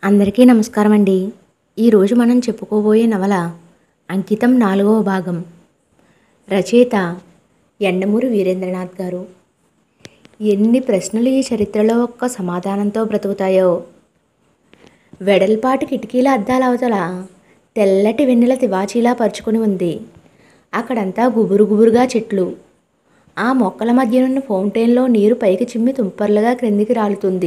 అందరికీ నమస్కారం అండి ఈరోజు మనం చెప్పుకోబోయే నవల అంకితం నాలుగవ భాగం రచయిత ఎండమూరి వీరేంద్రనాథ్ గారు ఎన్ని ప్రశ్నలు ఈ చరిత్రలో ఒక్క సమాధానంతో బ్రతుకుతాయో వెడల్పాటి కిటికీల అద్దాల అవతల తెల్లటి వెన్నెల తివాచీలా పరుచుకుని ఉంది అక్కడంతా గుబురు గుబురుగా చెట్లు ఆ మొక్కల మధ్యనున్న ఫౌంటైన్లో నీరు పైకి చిమ్మి తుంపర్లుగా క్రిందికి రాలుతుంది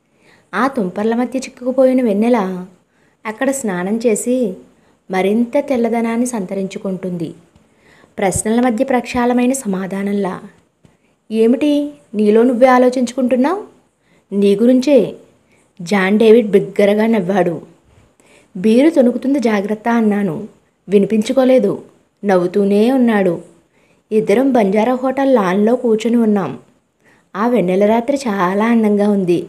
ఆ తుంపర్ల మధ్య చిక్కుకుపోయిన వెన్నెల అక్కడ స్నానం చేసి మరింత తెల్లదనాన్ని సంతరించుకుంటుంది ప్రశ్నల మధ్య ప్రక్షాళమైన సమాధానంలా ఏమిటి నీలో నువ్వే ఆలోచించుకుంటున్నావు నీ గురించే జాన్ డేవిడ్ బిగ్గరగా నవ్వాడు బీరు తొణుకుతుంది జాగ్రత్త అన్నాను వినిపించుకోలేదు నవ్వుతూనే ఉన్నాడు ఇద్దరం బంజారా హోటల్ లాన్లో కూర్చొని ఉన్నాం ఆ వెన్నెల రాత్రి చాలా అందంగా ఉంది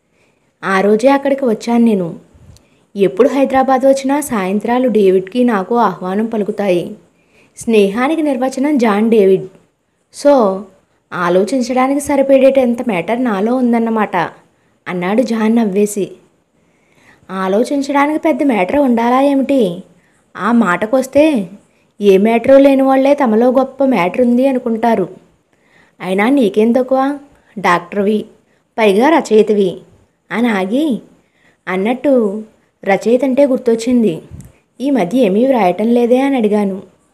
ఆ రోజే అక్కడికి వచ్చాను నేను ఎప్పుడు హైదరాబాద్ వచ్చినా సాయంత్రాలు డేవిడ్కి నాకు ఆహ్వానం పలుకుతాయి స్నేహానికి నిర్వచనం జాన్ డేవిడ్ సో ఆలోచించడానికి సరిపడేటంత మ్యాటర్ నాలో ఉందన్నమాట అన్నాడు జాన్ నవ్వేసి ఆలోచించడానికి పెద్ద మ్యాటర్ ఉండాలా ఏమిటి ఆ మాటకొస్తే ఏ మ్యాటరు లేని వాళ్ళే తమలో గొప్ప మ్యాటర్ ఉంది అనుకుంటారు అయినా నీకేం తక్కువ డాక్టర్వి పైగా రచయితవి అని ఆగి అన్నట్టు రచయిత అంటే గుర్తొచ్చింది ఈ మధ్య ఏమీ వ్రాయటం లేదే అని అడిగాను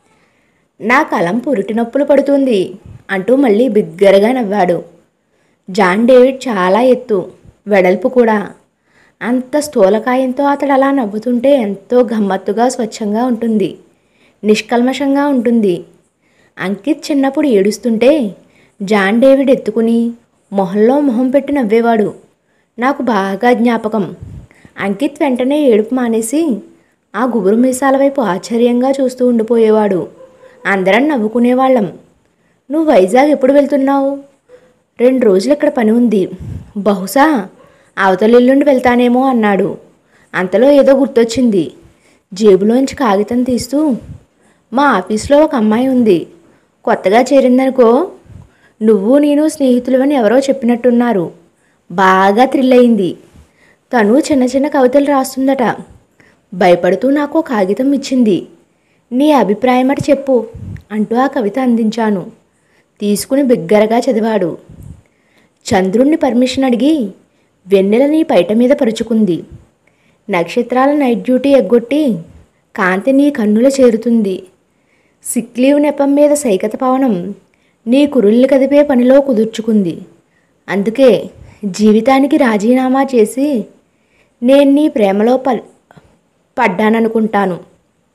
నా కలం పురిటి నొప్పులు పడుతుంది అంటూ మళ్ళీ బిగ్గరగా నవ్వాడు జాన్ డేవిడ్ చాలా ఎత్తు వెడల్పు కూడా అంత స్థూలకాయంతో అతడు అలా నవ్వుతుంటే ఎంతో గమ్మత్తుగా స్వచ్ఛంగా ఉంటుంది నిష్కల్మషంగా ఉంటుంది అంకిత్ చిన్నప్పుడు ఏడుస్తుంటే జాన్ డేవిడ్ ఎత్తుకుని మొహంలో మొహం పెట్టి నవ్వేవాడు నాకు బాగా జ్ఞాపకం అంకిత్ వెంటనే ఏడుపు మానేసి ఆ గుబురు మీసాల వైపు ఆశ్చర్యంగా చూస్తూ ఉండిపోయేవాడు అందరం నవ్వుకునేవాళ్ళం నువ్వు వైజాగ్ ఎప్పుడు వెళ్తున్నావు రెండు రోజులు ఇక్కడ పని ఉంది బహుశా అవతలెల్లుండి వెళ్తానేమో అన్నాడు అంతలో ఏదో గుర్తొచ్చింది జేబులోంచి కాగితం తీస్తూ మా ఆఫీస్లో ఒక అమ్మాయి ఉంది కొత్తగా చేరిందనుకో నువ్వు నేను స్నేహితులవని ఎవరో చెప్పినట్టున్నారు బాగా థ్రిల్ అయింది తను చిన్న చిన్న కవితలు రాస్తుందట భయపడుతూ నాకు ఒక కాగితం ఇచ్చింది నీ అభిప్రాయం అట చెప్పు అంటూ ఆ కవిత అందించాను తీసుకుని బిగ్గరగా చదివాడు చంద్రుణ్ణి పర్మిషన్ అడిగి వెన్నెల నీ పైట మీద పరుచుకుంది నక్షత్రాల నైట్ డ్యూటీ ఎగ్గొట్టి కాంతి నీ కన్నుల చేరుతుంది సిక్ లీవ్ నెపం మీద సైకత పవనం నీ కురుల్ని కదిపే పనిలో కుదుర్చుకుంది అందుకే జీవితానికి రాజీనామా చేసి నేను నీ ప్రేమలో ప పడ్డాననుకుంటాను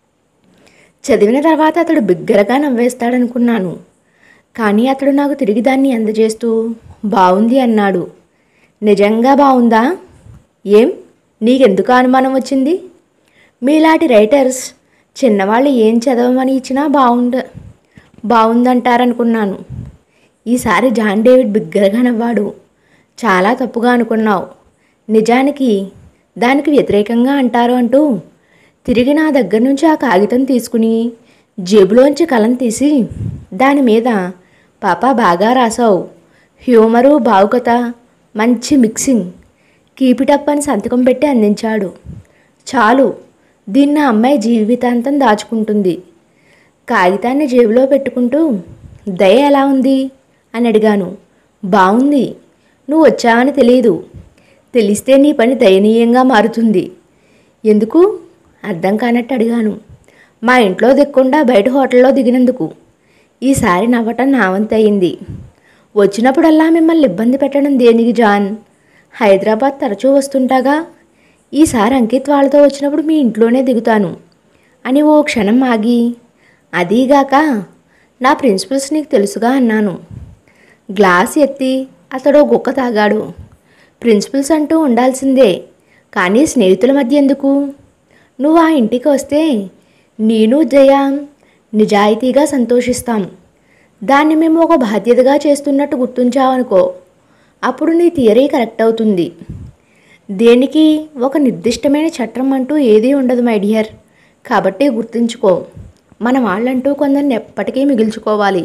చదివిన తర్వాత అతడు బిగ్గరగా నవ్వేస్తాడనుకున్నాను కానీ అతడు నాకు తిరిగి దాన్ని అందజేస్తూ బాగుంది అన్నాడు నిజంగా బాగుందా ఏం నీకెందుకు అనుమానం వచ్చింది మీలాంటి రైటర్స్ చిన్నవాళ్ళు ఏం చదవమని ఇచ్చినా బాగుండ బాగుందంటారనుకున్నాను ఈసారి జాన్ డేవిడ్ బిగ్గరగా నవ్వాడు చాలా తప్పుగా అనుకున్నావు నిజానికి దానికి వ్యతిరేకంగా అంటారు అంటూ తిరిగి నా దగ్గర నుంచి ఆ కాగితం తీసుకుని జేబులోంచి కలం తీసి దాని మీద పాప బాగా రాసావు హ్యూమరు భావుకత మంచి మిక్సింగ్ కీపిటప్ అని సంతకం పెట్టి అందించాడు చాలు దీన్ని ఆ అమ్మాయి జీవితాంతం దాచుకుంటుంది కాగితాన్ని జేబులో పెట్టుకుంటూ దయ ఎలా ఉంది అని అడిగాను బాగుంది నువ్వు వచ్చావని తెలియదు తెలిస్తే నీ పని దయనీయంగా మారుతుంది ఎందుకు అర్థం కానట్టు అడిగాను మా ఇంట్లో దిక్కుండా బయట హోటల్లో దిగినందుకు ఈసారి నవ్వటం నా వంతు అయింది వచ్చినప్పుడల్లా మిమ్మల్ని ఇబ్బంది పెట్టడం దేనికి జాన్ హైదరాబాద్ తరచూ వస్తుంటాగా ఈసారి అంకిత్ వాళ్ళతో వచ్చినప్పుడు మీ ఇంట్లోనే దిగుతాను అని ఓ క్షణం ఆగి అదీగాక నా ప్రిన్సిపల్స్ నీకు తెలుసుగా అన్నాను గ్లాస్ ఎత్తి అతడు గుక్క తాగాడు ప్రిన్సిపల్స్ అంటూ ఉండాల్సిందే కానీ స్నేహితుల మధ్య ఎందుకు నువ్వు ఆ ఇంటికి వస్తే నేను జయ నిజాయితీగా సంతోషిస్తాం దాన్ని మేము ఒక బాధ్యతగా చేస్తున్నట్టు గుర్తుంచావనుకో అప్పుడు నీ థియరీ కరెక్ట్ అవుతుంది దేనికి ఒక నిర్దిష్టమైన చట్టం అంటూ ఏదీ ఉండదు మై డియర్ కాబట్టి గుర్తుంచుకో మన వాళ్ళంటూ కొందరిని ఎప్పటికీ మిగిల్చుకోవాలి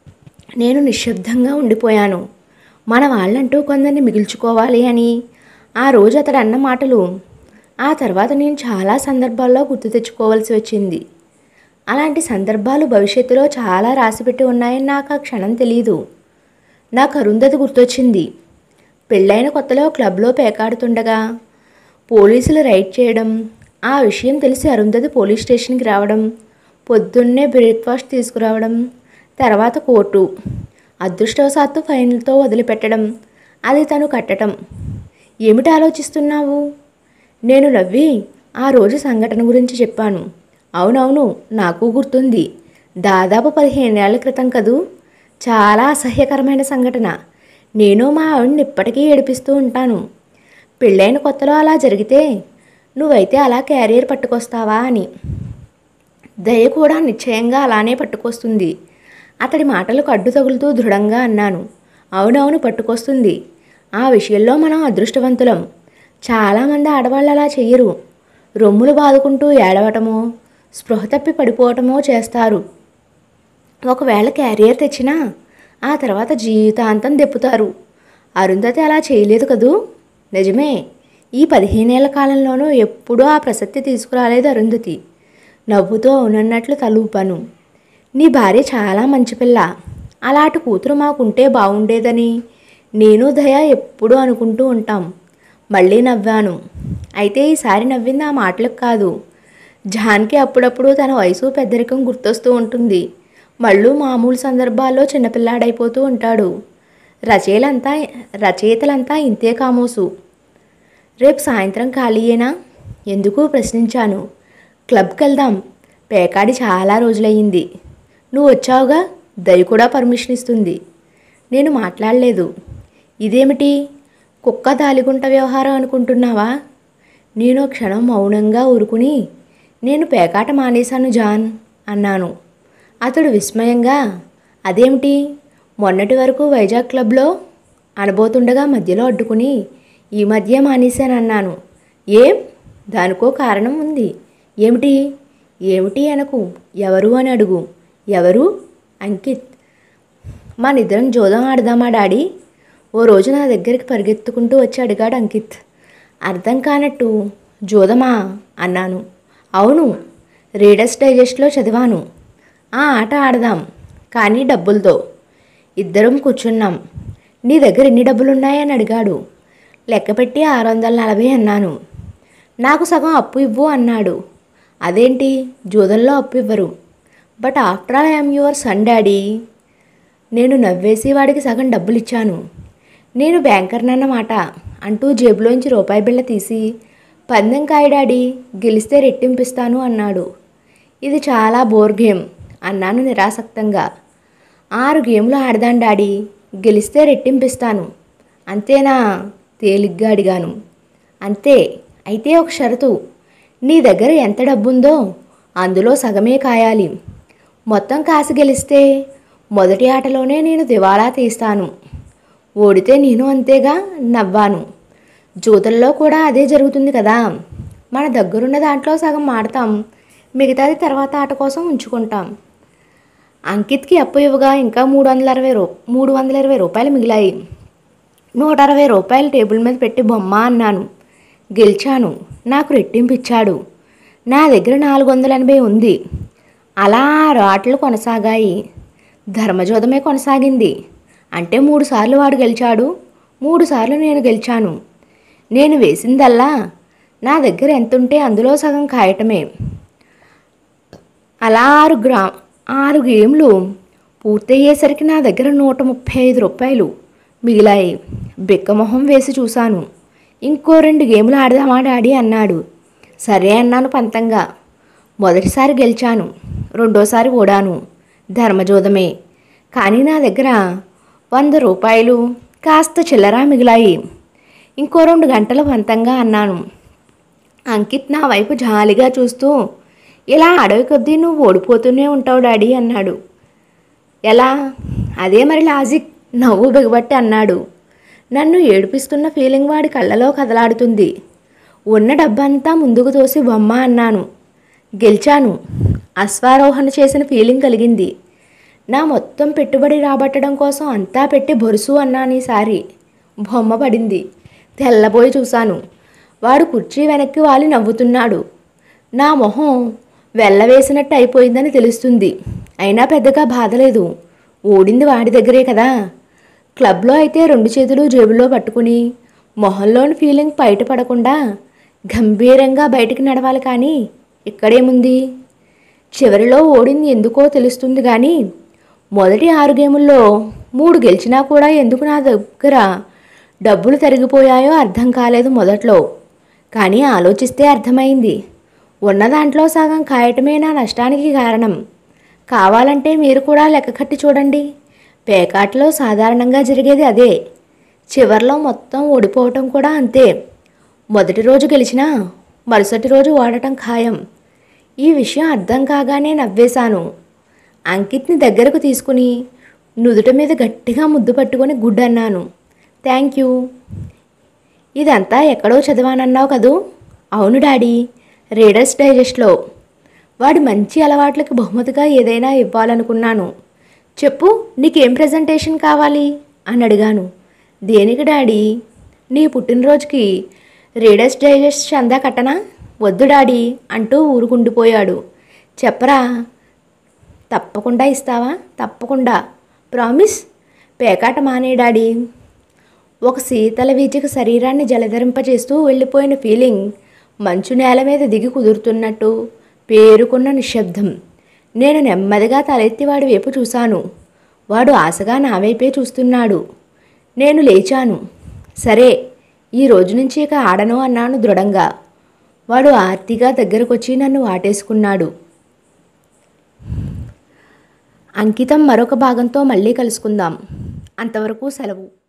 నేను నిశ్శబ్దంగా ఉండిపోయాను మన వాళ్ళంటూ కొందరిని మిగిల్చుకోవాలి అని ఆ రోజు అతడు అన్న మాటలు ఆ తర్వాత నేను చాలా సందర్భాల్లో గుర్తు తెచ్చుకోవాల్సి వచ్చింది అలాంటి సందర్భాలు భవిష్యత్తులో చాలా రాసిపెట్టి ఉన్నాయని నాకు ఆ క్షణం తెలియదు నాకు అరుంధతి గుర్తొచ్చింది పెళ్ళైన కొత్తలో క్లబ్లో పేకాడుతుండగా పోలీసులు రైడ్ చేయడం ఆ విషయం తెలిసి అరుంధతి పోలీస్ స్టేషన్కి రావడం పొద్దున్నే బ్రేక్ఫాస్ట్ తీసుకురావడం తర్వాత కోర్టు అదృష్టవశాత్తు ఫైన్లతో వదిలిపెట్టడం అది తను కట్టడం ఏమిటి ఆలోచిస్తున్నావు నేను నవ్వి ఆ రోజు సంఘటన గురించి చెప్పాను అవునవును నాకు గుర్తుంది దాదాపు పదిహేనేళ్ల క్రితం కదూ చాలా అసహ్యకరమైన సంఘటన నేను మా ఆవిడని ఇప్పటికీ ఏడిపిస్తూ ఉంటాను పెళ్ళైన కొత్తలో అలా జరిగితే నువ్వైతే అలా క్యారియర్ పట్టుకొస్తావా అని దయ కూడా నిశ్చయంగా అలానే పట్టుకొస్తుంది అతడి మాటలకు అడ్డు తగులుతూ దృఢంగా అన్నాను అవునవును పట్టుకొస్తుంది ఆ విషయంలో మనం అదృష్టవంతులం చాలామంది ఆడవాళ్ళు అలా చెయ్యరు రొమ్ములు బాదుకుంటూ ఏడవటమో స్పృహ తప్పి పడిపోవటమో చేస్తారు ఒకవేళ క్యారియర్ తెచ్చినా ఆ తర్వాత జీవితాంతం దెప్పుతారు అరుంధతి అలా చేయలేదు కదూ నిజమే ఈ పదిహేనేళ్ల కాలంలోనూ ఎప్పుడూ ఆ ప్రసక్తి తీసుకురాలేదు అరుంధతి నవ్వుతూ అవునన్నట్లు తలూపాను నీ భార్య చాలా మంచి పిల్ల అలాంటి కూతురు మాకుంటే బాగుండేదని నేను దయ ఎప్పుడూ అనుకుంటూ ఉంటాం మళ్ళీ నవ్వాను అయితే ఈసారి నవ్వింది ఆ మాటలకు కాదు జాన్కి అప్పుడప్పుడు తన వయసు పెద్దరికం గుర్తొస్తూ ఉంటుంది మళ్ళీ మామూలు సందర్భాల్లో చిన్నపిల్లాడైపోతూ ఉంటాడు రచయిలంతా రచయితలంతా ఇంతే కామోసు రేపు సాయంత్రం ఖాళీయేనా ఎందుకు ప్రశ్నించాను క్లబ్కి వెళ్దాం పేకాడి చాలా రోజులయ్యింది నువ్వు వచ్చావుగా దయ కూడా పర్మిషన్ ఇస్తుంది నేను మాట్లాడలేదు ఇదేమిటి కుక్క దాలిగుంట వ్యవహారం అనుకుంటున్నావా నేను ఓ క్షణం మౌనంగా ఊరుకుని నేను పేకాట మానేశాను జాన్ అన్నాను అతడు విస్మయంగా అదేమిటి మొన్నటి వరకు వైజాగ్ క్లబ్లో అనబోతుండగా మధ్యలో అడ్డుకుని ఈ మధ్య మానేశానన్నాను ఏం దానికో కారణం ఉంది ఏమిటి ఏమిటి అనకు ఎవరు అని అడుగు ఎవరు అంకిత్ మనిద్దరం జోదం ఆడదామా డాడీ ఓ రోజు నా దగ్గరికి పరిగెత్తుకుంటూ వచ్చి అడిగాడు అంకిత్ అర్థం కానట్టు జోదమా అన్నాను అవును రీడర్స్ డైజెస్ట్లో చదివాను ఆ ఆట ఆడదాం కానీ డబ్బులతో ఇద్దరం కూర్చున్నాం నీ దగ్గర ఎన్ని డబ్బులున్నాయని అడిగాడు లెక్కపెట్టి ఆరు వందల నలభై అన్నాను నాకు సగం అప్పు ఇవ్వు అన్నాడు అదేంటి జూదంలో అప్పు ఇవ్వరు but after all I'm your son daddy నేను నవ్వేసి వాడికి సగం డబ్బులు ఇచ్చాను నేను బ్యాంకర్నన్నమాట అంటూ జేబులోంచి రూపాయి బిళ్ళ తీసి పందెం కాయ డాడీ గెలిస్తే రెట్టింపిస్తాను అన్నాడు ఇది చాలా బోర్ గేమ్ అన్నాను నిరాసక్తంగా ఆరు గేమ్లు ఆడదాం డాడీ గెలిస్తే రెట్టింపిస్తాను అంతేనా తేలిగ్గా అడిగాను అంతే అయితే ఒక షరతు నీ దగ్గర ఎంత డబ్బుందో అందులో సగమే కాయాలి మొత్తం కాసి గెలిస్తే మొదటి ఆటలోనే నేను దివాలా తీస్తాను ఓడితే నేను అంతేగా నవ్వాను జూతల్లో కూడా అదే జరుగుతుంది కదా మన దగ్గరున్న దాంట్లో సగం ఆడతాం మిగతాది తర్వాత ఆట కోసం ఉంచుకుంటాం అంకిత్కి అప్పు ఇవ్వగా ఇంకా మూడు వందల అరవై రూ మూడు వందల ఇరవై రూపాయలు మిగిలాయి నూట అరవై రూపాయలు టేబుల్ మీద పెట్టి బొమ్మ అన్నాను గెలిచాను నాకు రెట్టింపు ఇచ్చాడు నా దగ్గర నాలుగు వందల ఎనభై ఉంది అలా ఆరు ఆటలు కొనసాగాయి ధర్మజోదమే కొనసాగింది అంటే మూడు సార్లు వాడు గెలిచాడు మూడు సార్లు నేను గెలిచాను నేను వేసిందల్లా నా దగ్గర ఎంతుంటే అందులో సగం కాయటమే అలా ఆరు గ్రా ఆరు గేమ్లు పూర్తయ్యేసరికి నా దగ్గర నూట ముప్పై ఐదు రూపాయలు మిగిలాయి బిక్కమొహం వేసి చూశాను ఇంకో రెండు గేములు ఆడదామా డాడీ అన్నాడు సరే అన్నాను పంతంగా మొదటిసారి గెలిచాను రెండోసారి ఓడాను ధర్మజోదమే కానీ నా దగ్గర వంద రూపాయలు కాస్త చిల్లర మిగిలాయి ఇంకో రెండు గంటలు పంతంగా అన్నాను అంకిత్ నా వైపు జాలిగా చూస్తూ ఇలా అడవి కొద్దీ నువ్వు ఓడిపోతూనే ఉంటావు డాడీ అన్నాడు ఎలా అదే మరి లాజిక్ నవ్వు బిగబట్టి అన్నాడు నన్ను ఏడిపిస్తున్న ఫీలింగ్ వాడి కళ్ళలో కదలాడుతుంది ఉన్న డబ్బంతా ముందుకు తోసి బొమ్మ అన్నాను గెలిచాను అశ్వారోహణ చేసిన ఫీలింగ్ కలిగింది నా మొత్తం పెట్టుబడి రాబట్టడం కోసం అంతా పెట్టి బొరుసు అన్నాను ఈసారి బొమ్మ పడింది తెల్లబోయి చూశాను వాడు కుర్చీ వెనక్కి వాలి నవ్వుతున్నాడు నా మొహం వెళ్ళవేసినట్టు అయిపోయిందని తెలుస్తుంది అయినా పెద్దగా బాధలేదు ఓడింది వాడి దగ్గరే కదా క్లబ్లో అయితే రెండు చేతులు జేబులో పట్టుకుని మొహంలోని ఫీలింగ్ బయటపడకుండా గంభీరంగా బయటికి నడవాలి కానీ ఇక్కడేముంది చివరిలో ఓడింది ఎందుకో తెలుస్తుంది కానీ మొదటి ఆరు గేముల్లో మూడు గెలిచినా కూడా ఎందుకు నా దగ్గర డబ్బులు తరిగిపోయాయో అర్థం కాలేదు మొదట్లో కానీ ఆలోచిస్తే అర్థమైంది ఉన్న దాంట్లో సగం కాయటమే నా నష్టానికి కారణం కావాలంటే మీరు కూడా లెక్క కట్టి చూడండి పేకాట్లో సాధారణంగా జరిగేది అదే చివర్లో మొత్తం ఓడిపోవటం కూడా అంతే మొదటి రోజు గెలిచినా మరుసటి రోజు ఓడటం ఖాయం ఈ విషయం అర్థం కాగానే నవ్వేశాను అంకిత్ని దగ్గరకు తీసుకుని నుదుట మీద గట్టిగా ముద్దు పట్టుకొని గుడ్ అన్నాను థ్యాంక్ యూ ఇదంతా ఎక్కడో చదివానన్నావు కదూ అవును డాడీ రీడర్స్ డైజెస్ట్లో వాడి మంచి అలవాట్లకి బహుమతిగా ఏదైనా ఇవ్వాలనుకున్నాను చెప్పు నీకేం ప్రజెంటేషన్ కావాలి అని అడిగాను దేనికి డాడీ నీ పుట్టినరోజుకి రీడర్స్ డైజెస్ట్ చందా కట్టనా వద్దు డాడీ అంటూ ఊరుకుండిపోయాడు చెప్పరా తప్పకుండా ఇస్తావా తప్పకుండా ప్రామిస్ పేకాట మానే డాడీ ఒక శీతల వీచిక శరీరాన్ని జలధరింపచేస్తూ వెళ్ళిపోయిన ఫీలింగ్ మంచు నేల మీద దిగి కుదురుతున్నట్టు పేరుకున్న నిశ్శబ్దం నేను నెమ్మదిగా తలెత్తి వాడి వైపు చూశాను వాడు ఆశగా నా వైపే చూస్తున్నాడు నేను లేచాను సరే ఈ రోజు నుంచి ఇక ఆడను అన్నాను దృఢంగా వాడు ఆర్తిగా దగ్గరకొచ్చి నన్ను వాటేసుకున్నాడు అంకితం మరొక భాగంతో మళ్ళీ కలుసుకుందాం అంతవరకు సెలవు